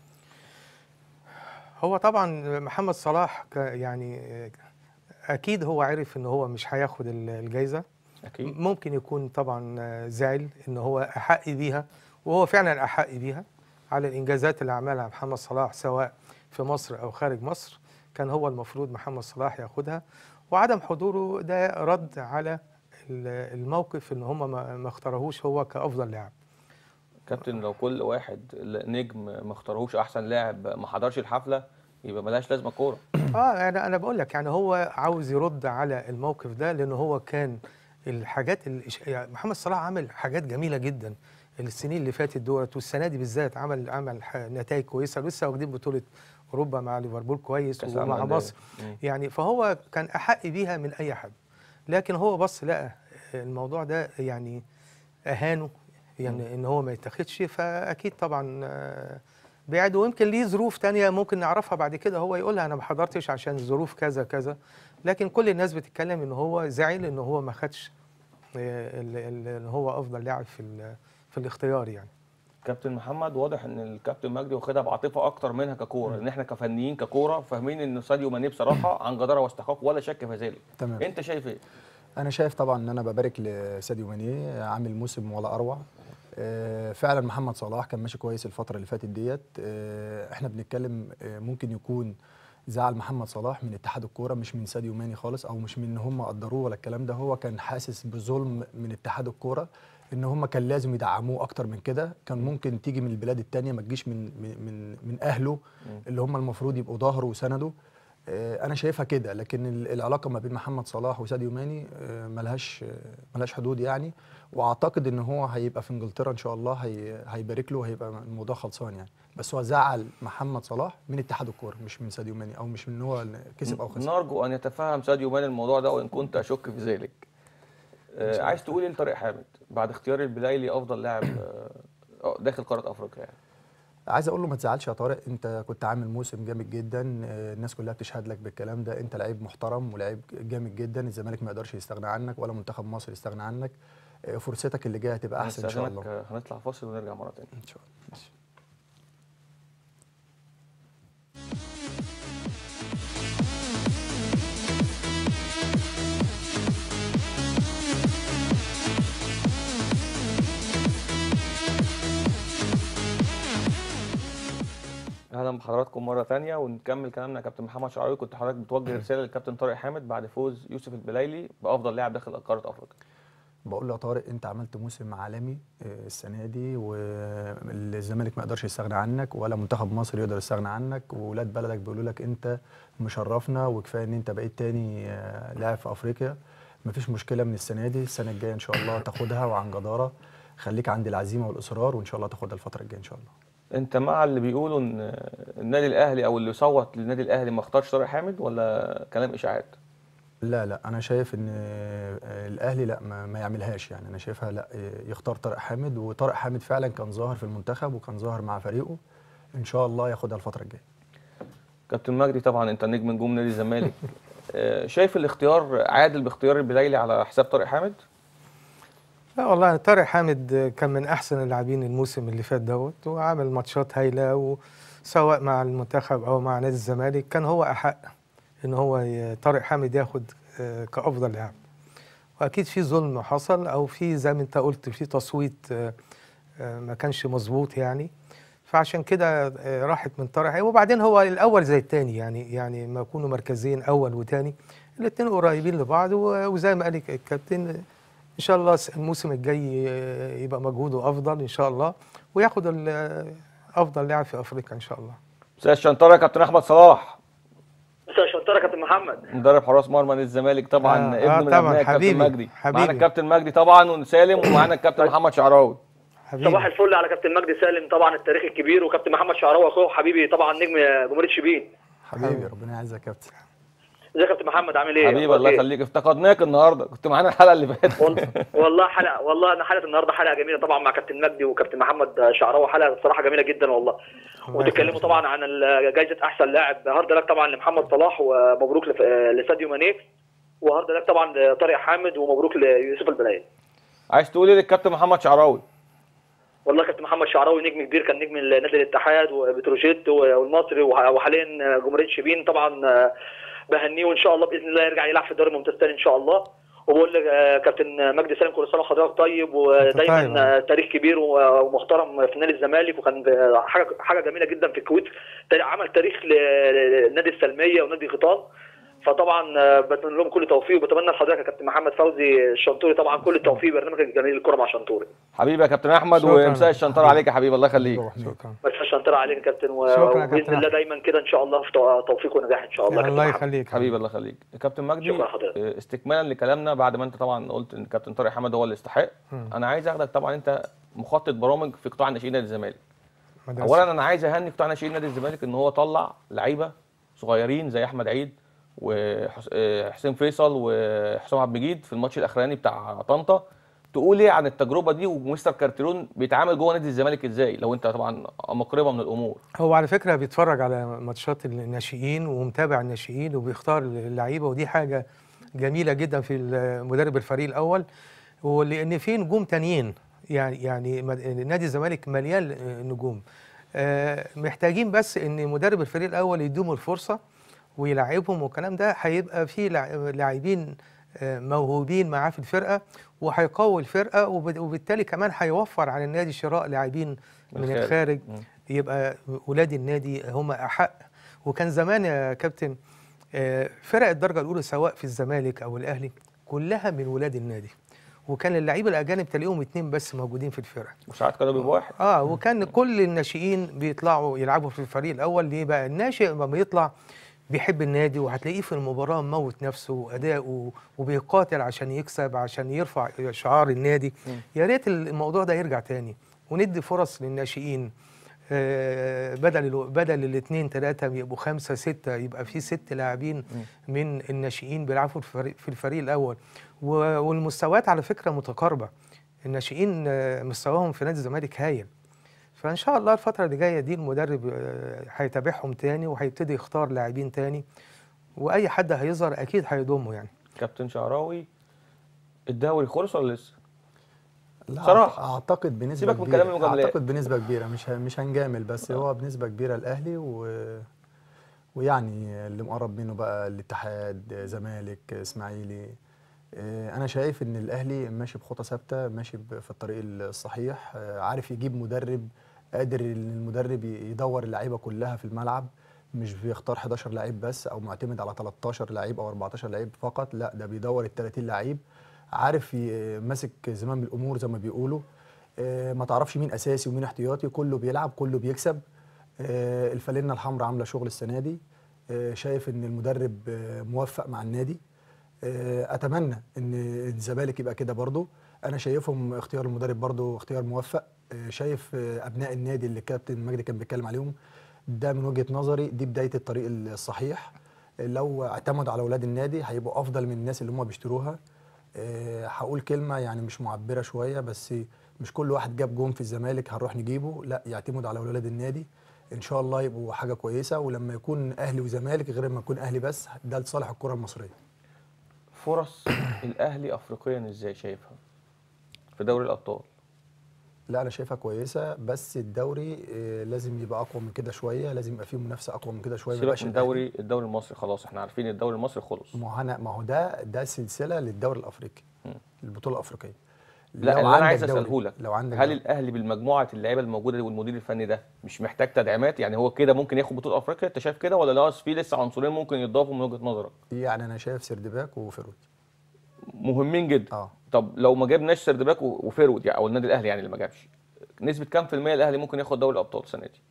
هو طبعا محمد صلاح ك- يعني آه، اكيد هو عرف ان هو مش هياخد ال- الجايزه
اكيد
ممكن يكون طبعا آه، زعل ان هو احق بيها وهو فعلا احق بيها على الانجازات اللي عملها محمد صلاح سواء في مصر او خارج مصر كان هو المفروض محمد صلاح ياخدها وعدم حضوره ده رد على ال- الموقف ان هم ما ما اختاروهوش هو كافضل لاعب
كابتن لو كل واحد نجم ما اختاروش احسن لاعب ما حضرش الحفله يبقى ملهاش لازمه كوره
اه انا انا بقول لك يعني هو عاوز يرد على الموقف ده لان هو كان الحاجات اللي يعني محمد صلاح عمل حاجات جميله جدا السنين اللي فاتت دولت والسنه دي بالذات عمل عمل ح- نتائج كويسه لسه واخدين بطوله اوروبا مع ليفربول كويس
كأس
ومع
العالم
مصر
للأندية. مم.
يعني فهو كان احق بيها من اي حد لكن هو بص لقى الموضوع ده يعني اهانه يعني ان هو ما يتاخدش فاكيد طبعا آه، بعد ويمكن ليه ظروف تانية ممكن نعرفها بعد كده هو يقولها انا ما حضرتش عشان ظروف كذا كذا لكن كل الناس بتتكلم ان هو زعل ان هو ما خدش آه، ال- ال- ان هو افضل لاعب في ال- في الاختيار يعني
كابتن محمد واضح ان الكابتن مجدي واخدها بعاطفه اكتر منها ككوره ان احنا كفنيين ككوره فاهمين ان ساديو ماني بصراحه عن جداره واستحقاق ولا شك في ذلك
تمام.
انت شايف ايه
انا شايف طبعا ان انا ببارك لساديو ماني عامل موسم ولا اروع آه، فعلا محمد صلاح كان ماشي كويس الفتره اللي فاتت ديت آه، احنا بنتكلم آه، ممكن يكون زعل محمد صلاح من اتحاد الكوره مش من ساديو ماني خالص او مش من ان هم قدروه ولا الكلام ده هو كان حاسس بظلم من اتحاد الكوره ان هم كان لازم يدعموه اكتر من كده كان ممكن تيجي من البلاد التانية ما تجيش من من من, من اهله اللي هم المفروض يبقوا ظهره وسنده آه، انا شايفها كده لكن ال- العلاقه ما بين محمد صلاح وساديو ماني آه، ملهاش آه، ملهاش حدود يعني واعتقد ان هو هيبقى في انجلترا ان شاء الله هي هيبارك له وهيبقى الموضوع خلصان يعني بس هو زعل محمد صلاح من اتحاد الكوره مش من ساديو ماني او مش من ان هو كسب او خسر
نرجو ان يتفهم ساديو ماني الموضوع ده وان كنت اشك في ذلك آه عايز تقول ايه لطارق حامد بعد اختيار البلايلي افضل لاعب آه، آه، داخل قاره افريقيا يعني
عايز اقول له ما تزعلش يا طارق انت كنت عامل موسم جامد جدا آه، الناس كلها بتشهد لك بالكلام ده انت لعيب محترم ولعيب جامد جدا الزمالك ما يقدرش يستغنى عنك ولا منتخب مصر يستغنى عنك آه، فرصتك اللي جايه هتبقى احسن ان شاء
هنستأذنك،
الله
آه، هنطلع فاصل ونرجع مره ثانيه
ان شاء الله ماشي.
اهلا بحضراتكم مره ثانيه ونكمل كلامنا يا كابتن محمد شعراوي كنت حضرتك بتوجه رساله للكابتن طارق حامد بعد فوز يوسف البلايلي بافضل لاعب داخل قاره افريقيا
بقول له يا طارق انت عملت موسم عالمي آه، السنه دي والزمالك ما يقدرش يستغنى عنك ولا منتخب مصر يقدر يستغنى عنك وولاد بلدك بيقولوا لك انت مشرفنا وكفايه ان انت بقيت تاني آه، لاعب في افريقيا مفيش مشكله من السنه دي السنه الجايه ان شاء الله تاخدها وعن جداره خليك عند العزيمه والاصرار وان شاء الله تاخدها الفتره الجايه ان شاء الله
انت مع اللي بيقولوا ان النادي الاهلي او اللي صوت للنادي الاهلي ما اختارش طارق حامد ولا كلام اشاعات
لا لا انا شايف ان آه، الاهلي لا ما, ما يعملهاش يعني انا شايفها لا آه، يختار طارق حامد وطارق حامد فعلا كان ظاهر في المنتخب وكان ظاهر مع فريقه ان شاء الله ياخدها الفتره الجايه
كابتن مجدي طبعا انت نجم نجوم نادي الزمالك آه، شايف الاختيار عادل باختيار البلايلي على حساب طارق حامد
لا والله طارق حامد كان من احسن اللاعبين الموسم اللي فات دوت وعامل ماتشات هايله وسواء مع المنتخب او مع نادي الزمالك كان هو احق ان هو ي- طارق حامد ياخد آه، كافضل لاعب واكيد في ظلم حصل او في زي ما انت قلت في تصويت آه، آه، ما كانش مظبوط يعني فعشان كده آه، راحت من طارق حامد وبعدين هو الاول زي الثاني يعني يعني ما يكونوا مركزين اول وثاني الاثنين قريبين لبعض و- وزي ما قال الكابتن ان شاء الله الموسم الجاي يبقى مجهوده افضل ان شاء الله وياخد ال- افضل لاعب في افريقيا ان شاء الله
استاذ شنطره كابتن احمد صلاح
مساء شطاره كابتن محمد
مدرب حراس مرمى نادي الزمالك طبعا
آه،
ابن
آه،
من
طبعاً،
ابناء الكابتن
حبيبي،
مجدي
حبيبي.
معانا الكابتن مجدي طبعا وسالم ومعانا الكابتن محمد شعراوي
صباح الفل على كابتن مجدي سالم طبعا التاريخ الكبير وكابتن محمد شعراوي اخوه حبيبي طبعا نجم جمهوريه شبين
حبيبي ربنا يعزك يا كابتن
ازيك يا كابتن محمد عامل ايه؟
حبيبي
أخبارك
الله
إيه؟
يخليك افتقدناك النهارده كنت معانا الحلقه اللي فاتت
والله حلقه والله انا حلقه النهارده حلقه جميله طبعا مع كابتن مجدي وكابتن محمد شعراوي حلقه بصراحه جميله جدا والله وتكلموا طبعا عن ال- جائزه احسن لاعب هارد لك طبعا لمحمد صلاح ومبروك لف- لساديو ماني وهارد لك طبعا لطارق حامد ومبروك ليوسف البلايل
عايز تقول ايه للكابتن محمد شعراوي
والله كابتن محمد شعراوي نجم كبير كان نجم نادي الاتحاد وبتروجيت والمصري وح- وحاليا جمهوريه شبين طبعا آه، بهنيه وان شاء الله باذن الله يرجع يلعب في الدوري الممتاز تاني ان شاء الله وبقول لك آه، كابتن مجدي سالم كل سنه وحضرتك طيب
طيب.
ودايما آه، تاريخ كبير و- ومحترم في نادي الزمالك وكان آه، حاجه حاجه جميله جدا في الكويت تا- عمل تاريخ ل- لنادي السلميه ونادي غيطان فطبعا آه، بتمنى لهم كل توفيق وبتمنى لحضرتك يا كابتن محمد فوزي الشنطوري طبعا كل التوفيق برنامج الجميل الكره مع شنطوري
حبيبي يا كابتن احمد
شكراً.
ومساء الشنطره عليك يا حبيبي الله يخليك
شكرا
بس شنطرة عليك يا كابتن و-
شكراً يا
وباذن
كابتن
الله
أحمد.
دايما كده ان شاء الله في تو- توفيق ونجاح ان شاء الله يا كابتن
الله
محمد.
يخليك
حبيبي الله يخليك كابتن مجدي
شكرا حضرتك.
آه، استكمالا لكلامنا بعد ما انت طبعا قلت ان كابتن طارق حمد هو اللي يستحق انا عايز اخدك طبعا انت مخطط برامج في قطاع ناشئين نادي الزمالك
مدرسة.
اولا انا عايز اهني قطاع ناشئين نادي الزمالك ان هو طلع لعيبه صغيرين زي احمد عيد وحسين فيصل وحسام عبد المجيد في الماتش الاخراني بتاع طنطا تقول ايه عن التجربه دي ومستر كارتيرون بيتعامل جوه نادي الزمالك ازاي لو انت طبعا مقربه من الامور
هو على فكره بيتفرج على ماتشات الناشئين ومتابع الناشئين وبيختار اللعيبه ودي حاجه جميله جدا في مدرب الفريق الاول ولان في نجوم تانيين يعني يعني مد- نادي الزمالك مليان نجوم آه، محتاجين بس ان مدرب الفريق الاول يديهم الفرصه ويلعبهم والكلام ده هيبقى في لع- لاعبين آه، موهوبين معاه في الفرقه وهيقوي الفرقه وب- وبالتالي كمان هيوفر على النادي شراء لاعبين
من
من
الخارج.
الخارج
مم.
يبقى ولاد النادي هم احق وكان زمان يا كابتن آه، فرق الدرجه الاولى سواء في الزمالك او الاهلي كلها من ولاد النادي وكان اللعيبه الاجانب تلاقيهم اتنين بس موجودين في الفرقه
وساعات كانوا بيبقوا واحد
اه وكان كل الناشئين بيطلعوا يلعبوا في الفريق الاول ليه بقى الناشئ لما بيطلع بيحب النادي وهتلاقيه في المباراه موت نفسه واداؤه وبيقاتل عشان يكسب عشان يرفع شعار النادي يا ريت الموضوع ده يرجع تاني وندي فرص للناشئين آه، بدل الو- بدل الاثنين ثلاثه يبقوا خمسه سته يبقى في ست لاعبين من الناشئين بيلعبوا في الفريق, في الفريق الاول و- والمستويات على فكره متقاربه الناشئين آه، مستواهم في نادي الزمالك هايل فان شاء الله الفتره اللي جايه دي المدرب آه، هيتابعهم تاني وهيبتدي يختار لاعبين تاني واي حد هيظهر اكيد هيضمه يعني
كابتن شعراوي الدوري خلص ولا لسه؟
لا
صراحة.
اعتقد بنسبه
سيبك من
كبيره
كلام المجاملات.
اعتقد بنسبه كبيره مش ه- مش هنجامل بس هو بنسبه كبيره الاهلي و ويعني اللي مقرب منه بقى الاتحاد زمالك اسماعيلي آه، انا شايف ان الاهلي ماشي بخطى ثابته ماشي ب- في الطريق الصحيح آه، عارف يجيب مدرب قادر ان المدرب ي- يدور اللعيبه كلها في الملعب مش بيختار 11 لعيب بس او معتمد على 13 لعيب او 14 لعيب فقط لا ده بيدور ال 30 لعيب عارف ي- ماسك زمام الامور زي ما بيقولوا آه، ما تعرفش مين اساسي ومين احتياطي كله بيلعب كله بيكسب آه، الفالنه الحمراء عامله شغل السنه دي آه، شايف ان المدرب آه، موفق مع النادي آه، اتمنى ان الزمالك يبقى كده برضو انا شايفهم اختيار المدرب برضو اختيار موفق آه، شايف آه، ابناء النادي اللي الكابتن مجدي كان بيتكلم عليهم ده من وجهه نظري دي بدايه الطريق الصحيح لو اعتمدوا على اولاد النادي هيبقوا افضل من الناس اللي هم بيشتروها آه، هقول كلمه يعني مش معبره شويه بس مش كل واحد جاب جون في الزمالك هنروح نجيبه لا يعتمد على اولاد النادي ان شاء الله يبقوا حاجه كويسه ولما يكون اهلي وزمالك غير لما يكون اهلي بس ده لصالح الكره المصريه
فرص الاهلي افريقيا ازاي شايفها؟ في دوري الابطال
لا انا شايفها كويسه بس الدوري آه، لازم يبقى اقوى من كده شويه لازم يبقى فيه منافسه اقوى من كده شويه ما
سيبك
يبقاش
من
الأهلي-
الدوري الدوري المصري خلاص احنا عارفين الدوري المصري خلص
ما هو أنا- ما هو ده ده سلسله للدوري الافريقي البطوله الافريقيه
لا
لو
اللي انا
عندك
عايز
دوري-
اساله لك
لو عندك
هل
دوري-
الاهلي بالمجموعه اللعيبه الموجوده دي والمدير الفني ده مش محتاج تدعيمات يعني هو كده ممكن ياخد بطوله افريقيا انت شايف كده ولا لا في لسه عنصرين ممكن يتضافوا من وجهه نظرك
يعني انا شايف سردباك وفيرود
مهمين جدا
اه
طب لو ما جبناش سردباك و- وفيرود يعني او النادي الاهلي يعني اللي ما جابش نسبه كام في الميه الاهلي ممكن ياخد دوري الابطال السنه دي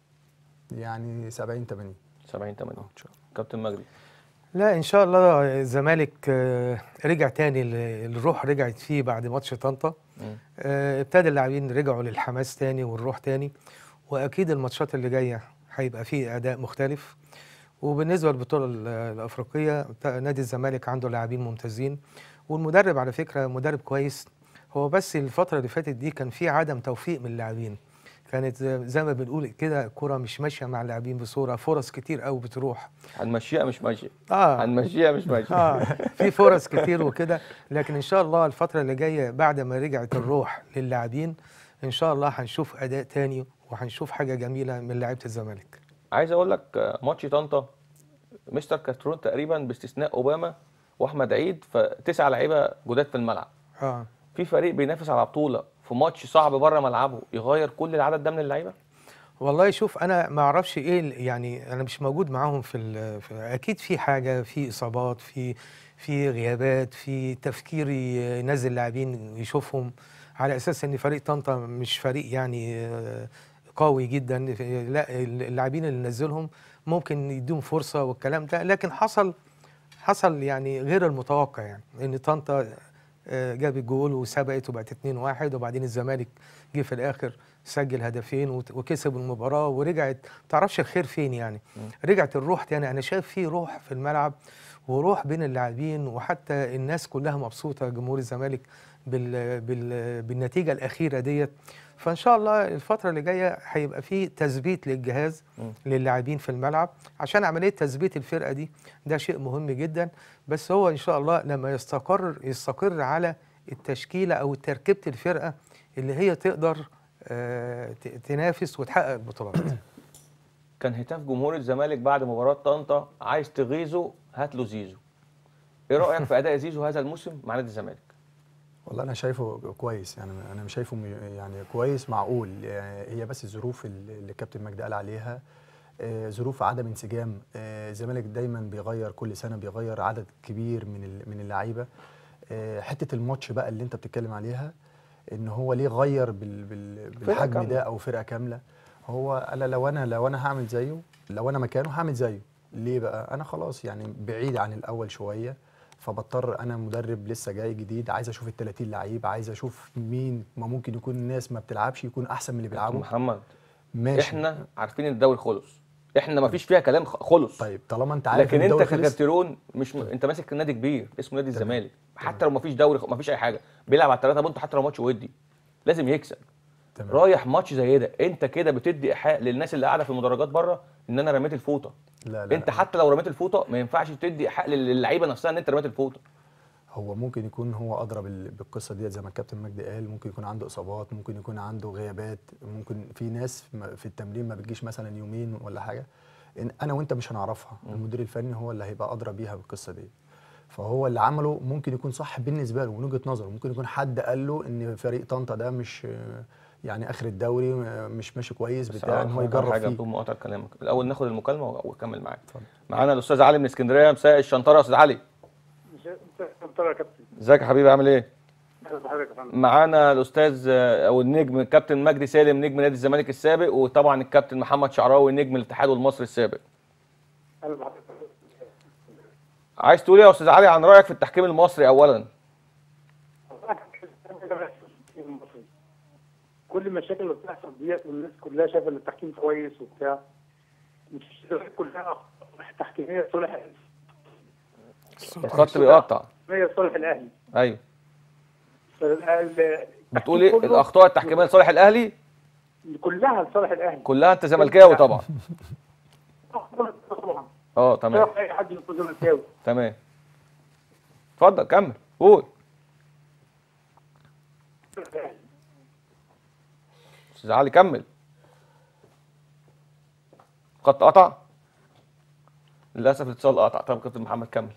يعني 70 80
70 80 كابتن مجدي
لا ان شاء الله الزمالك آه، رجع تاني ال- الروح رجعت فيه بعد ماتش طنطا
مم.
آه، ابتدى اللاعبين رجعوا للحماس تاني والروح تاني واكيد الماتشات اللي جايه هيبقى فيه اداء مختلف وبالنسبه للبطوله ال- الافريقيه بتاع نادي الزمالك عنده لاعبين ممتازين والمدرب على فكره مدرب كويس هو بس الفتره اللي فاتت دي كان في عدم توفيق من اللاعبين كانت زي- زي ما بنقول كده الكره مش ماشيه مع اللاعبين بصوره فرص كتير قوي بتروح
هنمشيها مش ماشيه
اه
هنمشيها مش ماشيه
اه في فرص كتير وكده لكن ان شاء الله الفتره اللي جايه بعد ما رجعت الروح للاعبين ان شاء الله هنشوف اداء تاني وهنشوف حاجه جميله من لعيبه الزمالك
عايز اقول لك آه، ماتش طنطا مستر كاترون تقريبا باستثناء اوباما واحمد عيد فتسع لعيبه جداد في الملعب
اه
في فريق بينافس على بطوله في ماتش صعب بره ملعبه يغير كل العدد ده من اللعيبه
والله شوف انا ما اعرفش ايه ال- يعني انا مش موجود معاهم في, ال- في اكيد في حاجه في اصابات في في غيابات في تفكير ي- ينزل لاعبين يشوفهم على اساس ان فريق طنطا مش فريق يعني آه، قوي جدا لا اللاعبين اللي نزلهم ممكن يديهم فرصه والكلام ده لكن حصل حصل يعني غير المتوقع يعني ان طنطا آه، جاب الجول وسبقت وبقت 2-1 وبعدين الزمالك جه في الاخر سجل هدفين وت- وكسب المباراه ورجعت ما تعرفش الخير فين يعني رجعت الروح تاني انا شايف في روح في الملعب وروح بين اللاعبين وحتى الناس كلها مبسوطه جمهور الزمالك بال بال بالنتيجه الاخيره ديت فان شاء الله الفتره اللي جايه هيبقى في تثبيت للجهاز للاعبين في الملعب عشان عمليه تثبيت الفرقه دي ده شيء مهم جدا بس هو ان شاء الله لما يستقر يستقر على التشكيله او تركيبه الفرقه اللي هي تقدر آه، ت- تنافس وتحقق البطولات
كان هتاف جمهور الزمالك بعد مباراه طنطا عايز تغيظه هات له زيزو ايه رايك في اداء زيزو هذا الموسم مع نادي الزمالك
والله انا شايفه كويس يعني انا مش شايفه م- يعني كويس معقول يعني هي بس الظروف اللي اللي الكابتن مجدي قال عليها آه، ظروف عدم انسجام آه، الزمالك دايما بيغير كل سنه بيغير عدد كبير من ال- من اللعيبه آه، حته الماتش بقى اللي انت بتتكلم عليها ان هو ليه غير بال بال بالحجم
كاملة.
ده او فرقه كامله هو انا لو انا لو انا هعمل زيه لو انا مكانه هعمل زيه ليه بقى انا خلاص يعني بعيد عن الاول شويه فبضطر انا مدرب لسه جاي جديد عايز اشوف ال 30 لعيب عايز اشوف مين ما ممكن يكون الناس ما بتلعبش يكون احسن من اللي بيلعبوا
محمد
ماشي
احنا عارفين ان الدوري خلص احنا ما فيش فيها كلام خ- خلص
طيب طالما انت عارف
لكن
إن
انت
الدوري خلص،
ككابترون مش م... انت ماسك نادي كبير اسمه نادي الزمالك حتى لو ما فيش دوري ما فيش اي حاجه بيلعب على الثلاثه بونت حتى لو ماتش ودي لازم يكسب
تمام.
رايح ماتش زي ده انت كده بتدي ايحاء للناس اللي قاعده في المدرجات بره ان انا رميت الفوطه
لا لا
انت حتى لو رميت الفوطه ما ينفعش تدي ايحاء للعيبه نفسها ان انت رميت الفوطه
هو ممكن يكون هو ادرى بال- بالقصه ديت زي ما الكابتن مجدي قال ممكن يكون عنده اصابات ممكن يكون عنده غيابات ممكن في ناس ما- في التمرين ما بتجيش مثلا يومين ولا حاجه إن انا وانت مش هنعرفها المدير الفني هو اللي هيبقى ادرى بيها بالقصه دي فهو اللي عمله ممكن يكون صح بالنسبه له من وجهه نظره ممكن يكون حد قال له ان فريق طنطا ده مش يعني اخر الدوري مش ماشي كويس
بس
بتاع ان هو يجرب
حاجه
فيه
بدون مقاطعه كلامك الاول ناخد المكالمه واكمل معاك معانا الاستاذ علي من اسكندريه مساء الشنطره يا استاذ علي
يا كابتن
ازيك يا حبيبي عامل ايه
اهلا بحضرتك يا فندم
معانا الاستاذ آه، او النجم الكابتن مجدي سالم نجم نادي الزمالك السابق وطبعا الكابتن محمد شعراوي نجم الاتحاد والمصري السابق
اهلا بحضرتك
عايز تقول ايه يا استاذ علي عن رايك في التحكيم المصري اولا
كل المشاكل اللي بتحصل ديت والناس كلها شايفه ان التحكيم كويس وبتاع مش كلها تحكيميه صالح
الخط بيقطع
هي صالح الاهلي
ايوه
فال-
بتقول ايه
كله-
الاخطاء التحكيميه لصالح الاهلي
كلها لصالح الاهلي
كلها انت زملكاوي طبعا
طبعا
اه تمام
شايف اي حد يكون زملكاوي
تمام اتفضل كمل قول استاذ علي كمل خط قطع للاسف الاتصال قطع طب كابتن محمد كمل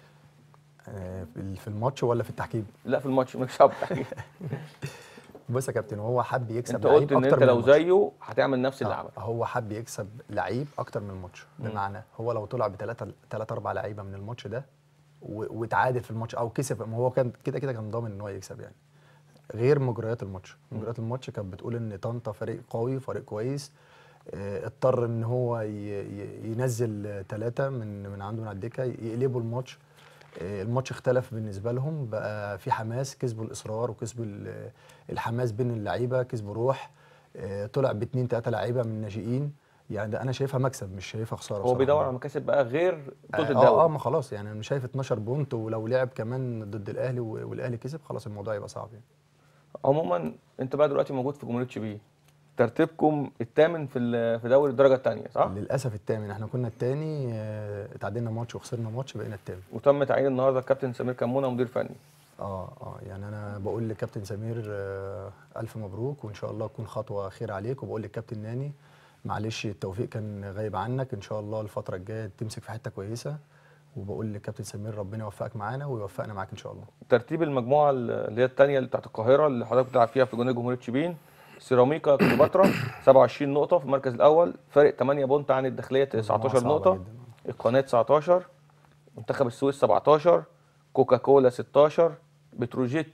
آه، في في الماتش ولا في التحكيم
لا في الماتش مش صعب التحكيم
بص يا كابتن هو حب يكسب
انت
لعيب
قلت ان
أكتر
انت
من
لو
الماتش.
زيه هتعمل نفس اللي عمله
هو حب يكسب لعيب اكتر من الماتش
مم.
بمعنى هو لو طلع بثلاثه ثلاثه اربع لعيبه من الماتش ده و- واتعادل في الماتش او كسب ما هو كان كده كده كان ضامن ان هو يكسب يعني غير مجريات الماتش مجريات الماتش كانت بتقول ان طنطا فريق قوي فريق كويس آه، اضطر ان هو ي- ي- ينزل ثلاثه من من عنده من على الدكه يقلبوا الماتش آه، الماتش اختلف بالنسبه لهم بقى في حماس كسبوا الاصرار وكسبوا ال- الحماس بين اللعيبه كسبوا روح آه، طلع باثنين ثلاثه لعيبه من الناشئين يعني ده انا شايفها مكسب مش شايفها خساره
هو
بصراحة.
بيدور على مكاسب بقى غير بطوله
اه
الدوري
اه ما خلاص يعني انا شايف 12 بونت ولو لعب كمان ضد الاهلي و- والاهلي كسب خلاص الموضوع يبقى صعب يعني
عموما انت بقى دلوقتي موجود في جمهوريه شبيه ترتيبكم الثامن في ال- في دوري الدرجه الثانيه صح؟
للاسف الثامن احنا كنا الثاني اتعادلنا ماتش وخسرنا ماتش بقينا الثامن
وتم تعيين النهارده الكابتن سمير كمونه مدير فني
اه اه يعني انا بقول لكابتن سمير آه الف مبروك وان شاء الله تكون خطوه خير عليك وبقول للكابتن ناني معلش التوفيق كان غايب عنك ان شاء الله الفتره الجايه تمسك في حته كويسه وبقول للكابتن سمير ربنا يوفقك معانا ويوفقنا معاك ان شاء الله
ترتيب المجموعه اللي هي الثانيه اللي بتاعت القاهره اللي حضرتك بتلعب فيها في جمهوريه جمهوريه شبين سيراميكا كليوباترا 27 نقطه في المركز الاول فارق 8 بونت عن الداخليه 19
صعبة
نقطه
جداً.
القناه 19 منتخب السويس 17 كوكا كولا 16 بتروجيت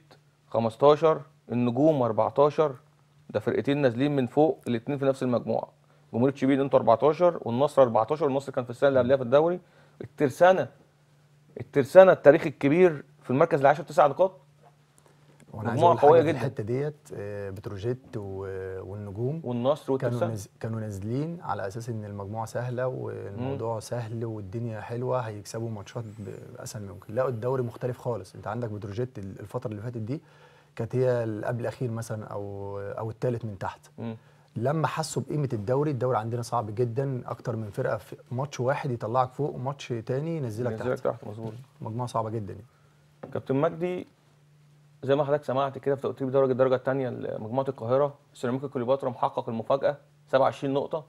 15 النجوم 14 ده فرقتين نازلين من فوق الاثنين في نفس المجموعه جمهوريه شبين انتوا 14 والنصر 14 والنصر كان في السنه اللي قبلها في الدوري الترسانه الترسانه التاريخ الكبير في المركز العاشر تسع نقاط
وانا عايز
مجموعه
اقول حاجه
قويه
في
جدا
الحته ديت آه، بتروجيت و- والنجوم
والنصر
كانوا
والترسانة.
نز... كانوا نازلين على اساس ان المجموعه سهله والموضوع سهل والدنيا حلوه هيكسبوا ماتشات ب- باسهل ممكن لقوا الدوري مختلف خالص انت عندك بتروجيت ال- الفتره اللي فاتت دي كانت هي اللي قبل الاخير مثلا او او الثالث من تحت
مم.
لما حسوا بقيمه الدوري الدوري عندنا صعب جدا اكتر من فرقه في ماتش واحد يطلعك فوق وماتش تاني ينزلك
ينزلك
تحت
تحت مظبوط
مجموعه صعبه جدا يعني.
كابتن مجدي زي ما حضرتك سمعت كده في ترتيب درجه الدرجه الثانيه لمجموعه القاهره سيراميكا كليوباترا محقق المفاجاه 27 نقطه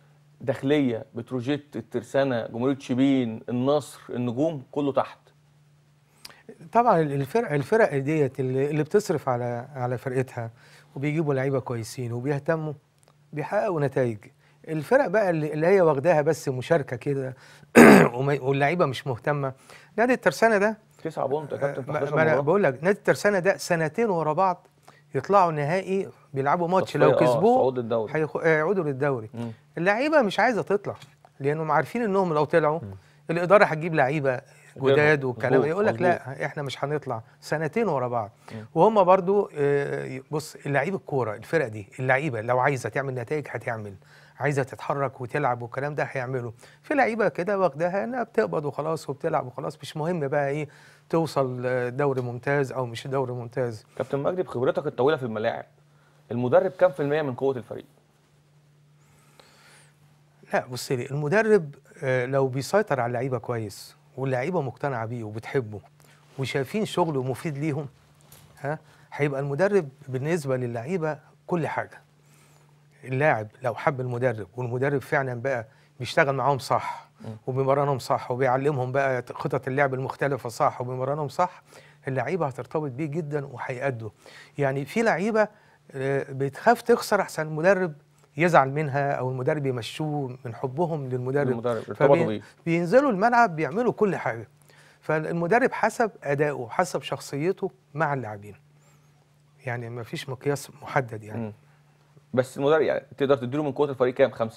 داخليه بتروجيت الترسانه جمهوريه شبين النصر النجوم كله تحت
طبعا الفرق الفرق ديت اللي اللي بتصرف على على فرقتها وبيجيبوا لعيبه كويسين وبيهتموا بيحققوا نتائج الفرق بقى اللي اللي هي واخداها بس مشاركه كده وما- واللعيبه مش مهتمه نادي الترسانه ده
9 بونت يا كابتن في
ما
11
ما انا
مباراه
بقول لك نادي الترسانه ده سنتين ورا بعض يطلعوا نهائي بيلعبوا ماتش لو
تصفية، آه،
كسبوه
صعود للدوري.
هيخ- هيعودوا للدوري
مم.
اللعيبه مش عايزه تطلع لانهم عارفين انهم لو طلعوا الاداره هتجيب لعيبه جداد
غيرهم.
والكلام
مظبوط،
يقول لك
مظبوط.
لا احنا مش هنطلع سنتين ورا بعض
مم.
وهم برضو آه، بص اللعيب الكوره الفرق دي اللعيبه لو عايزه تعمل نتائج هتعمل عايزه تتحرك وتلعب والكلام ده هيعمله في لعيبه كده واخداها انها بتقبض وخلاص وبتلعب وخلاص مش مهم بقى ايه توصل آه، دوري ممتاز او مش دوري ممتاز
كابتن مجدي بخبرتك الطويله في الملاعب المدرب كام في المية من قوة الفريق؟
لا بص لي المدرب آه، لو بيسيطر على اللعيبه كويس واللعيبه مقتنعه بيه وبتحبه وشايفين شغله مفيد ليهم ها هيبقى المدرب بالنسبه للعيبه كل حاجه اللاعب لو حب المدرب والمدرب فعلا بقى بيشتغل معاهم صح وبيمرنهم صح وبيعلمهم بقى خطط اللعب المختلفه صح وبيمرنهم صح اللعيبه هترتبط بيه جدا وهيأدوا يعني في لعيبه آه، بتخاف تخسر احسن المدرب يزعل منها او المدرب يمشوه من حبهم للمدرب
المدرب، ارتبطوا
فبي-
بيه.
بينزلوا الملعب بيعملوا كل حاجه فالمدرب حسب ادائه حسب شخصيته مع اللاعبين يعني ما فيش مقياس محدد يعني
مم. بس المدرب يعني تقدر تديله من قوة الفريق كام؟ 50% 40% 80%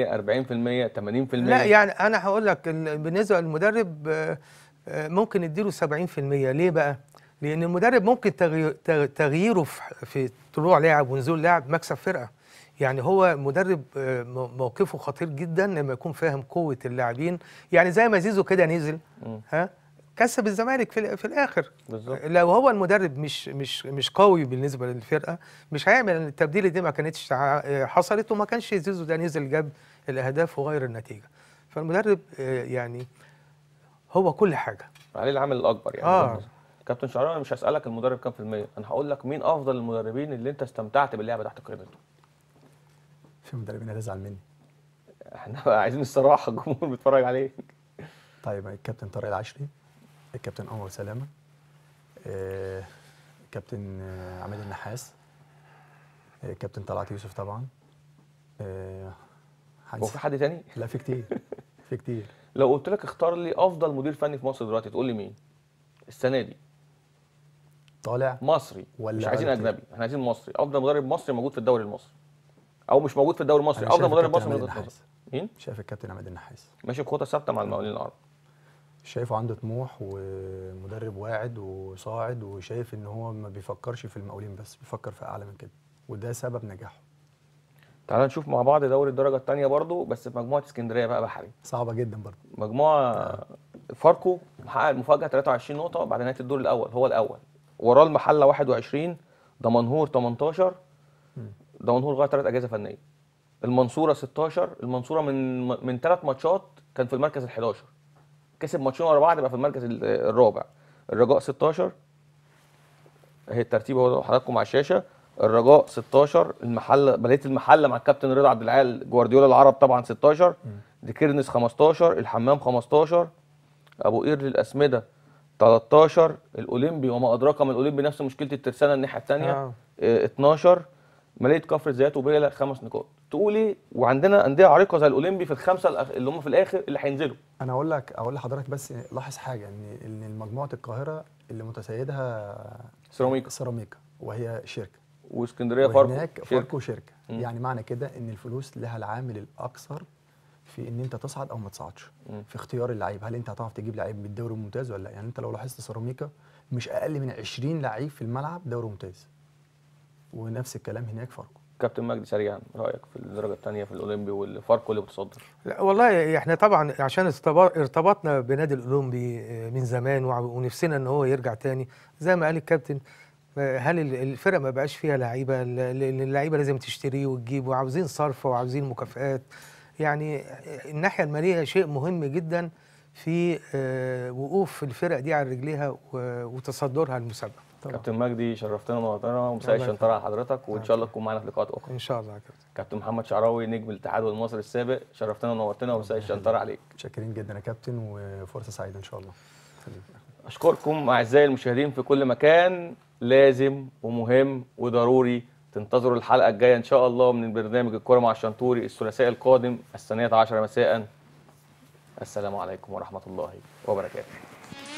لا يعني انا هقول لك ال- بالنسبه للمدرب آه، آه، ممكن نديله 70% ليه بقى؟ لان المدرب ممكن تغيير- تغ- تغييره في- في طلوع لاعب ونزول لاعب مكسب فرقه يعني هو مدرب آه، مو- موقفه خطير جدا لما يكون فاهم قوه اللاعبين يعني زي ما زيزو كده نزل
مم.
ها كسب الزمالك في, ال- في الاخر
بالظبط
لو هو المدرب مش مش مش قوي بالنسبه للفرقه مش هيعمل التبديل دي ما كانتش ع- حصلت وما كانش زيزو ده نزل جاب الاهداف وغير النتيجه فالمدرب آه، يعني هو كل حاجه
عليه العامل الاكبر يعني
آه.
بالنسبة. كابتن شعراوي انا مش هسالك المدرب كام في الميه انا هقول لك مين افضل المدربين اللي انت استمتعت باللعب تحت قيادته
في مدربين هتزعل مني
احنا عايزين الصراحه الجمهور بيتفرج عليك
طيب الكابتن طارق العشري الكابتن انور سلامه آه، الكابتن آه، عماد النحاس آه، الكابتن طلعت يوسف طبعا آه،
هو
هنس-
في حد تاني
لا في كتير في كتير
لو قلت لك اختار لي افضل مدير فني في مصر دلوقتي تقول لي مين السنه دي
طالع
مصري
ولا
مش عايزين
بقالك
اجنبي احنا عايزين مصري افضل مدرب مصري موجود في الدوري المصري او مش موجود في الدوري المصري
أنا
افضل
شايف
مدرب
الكابتن
مصري
عماد
موجود في
النحاس.
مصر مين
شايف الكابتن عماد النحاس
ماشي بخطه ثابته مع المقاولين العرب
شايفه عنده طموح ومدرب واعد وصاعد وشايف ان هو ما بيفكرش في المقاولين بس بيفكر في اعلى من كده وده سبب نجاحه
تعال نشوف مع بعض دوري الدرجه الثانيه برضو بس في مجموعه اسكندريه بقى بحري
صعبه جدا برضه
مجموعه فاركو محقق المفاجاه 23 نقطه بعد نهايه الدور الاول هو الاول وراه المحله 21 دمنهور 18 دمنهور غير ثلاث اجهزه فنيه المنصوره 16 المنصوره من من ثلاث ماتشات كان في المركز ال 11 كسب ماتشين ورا بعض يبقى في المركز ال- الرابع الرجاء 16 اهي الترتيب اهو حضراتكم على الشاشه الرجاء 16 المحله بلديه المحله مع الكابتن رضا عبد العال جوارديولا العرب طبعا 16 ديكيرنس 15 الحمام 15 ابو قير للاسمده 13 الاولمبي وما ادراك ما الاولمبي نفس مشكله الترسانه الناحيه الثانيه
آه.
آه. 12 ماليه كفر الزيات وبيلا خمس نقاط تقولي وعندنا انديه عريقه زي الاولمبي في الخمسه الأخ- اللي هم في الاخر اللي هينزلوا
انا اقول لك اقول لحضرتك بس لاحظ حاجه ان ان مجموعه القاهره اللي متسيدها
سيراميكا
سيراميكا وهي شركه
واسكندريه فاركو
وهناك
شركة.
فاركو شركه
مم.
يعني معنى كده ان الفلوس لها العامل الاكثر في ان انت تصعد او ما تصعدش
مم.
في اختيار اللعيب هل انت هتعرف تجيب لعيب من الدوري الممتاز ولا لا يعني انت لو لاحظت سيراميكا مش اقل من 20 لعيب في الملعب دوري ممتاز ونفس الكلام هناك فاركو
كابتن مجدي سريعا رايك في الدرجه الثانيه في الاولمبي والفاركو اللي بتصدر
لا والله احنا طبعا عشان ارتبا- ارتبطنا بنادي الاولمبي آه، من زمان وع- ونفسنا ان هو يرجع تاني زي ما قال الكابتن آه، هل ال- الفرق ما بقاش فيها لعيبه ل- ل- اللعيبه لازم تشتريه وتجيب وعاوزين صرف وعاوزين مكافآت يعني آه، الناحيه الماليه شيء مهم جدا في آه، وقوف الفرق دي على رجليها و- وتصدرها المسابقه
كابتن مجدي شرفتنا ونورتنا ومساء
الله
الشنطره على حضرتك وان شاء الله تكون معانا في لقاءات اخرى
ان شاء الله يا كابتن
كابتن محمد شعراوي نجم الاتحاد والمصري السابق شرفتنا ونورتنا ومساء الشنطره عليك
متشكرين جدا يا كابتن وفرصه سعيده ان شاء الله
اشكركم اعزائي المشاهدين في كل مكان لازم ومهم وضروري تنتظروا الحلقه الجايه ان شاء الله من برنامج الكره مع الشنطوري الثلاثاء القادم الثانيه عشر مساء السلام عليكم ورحمه الله وبركاته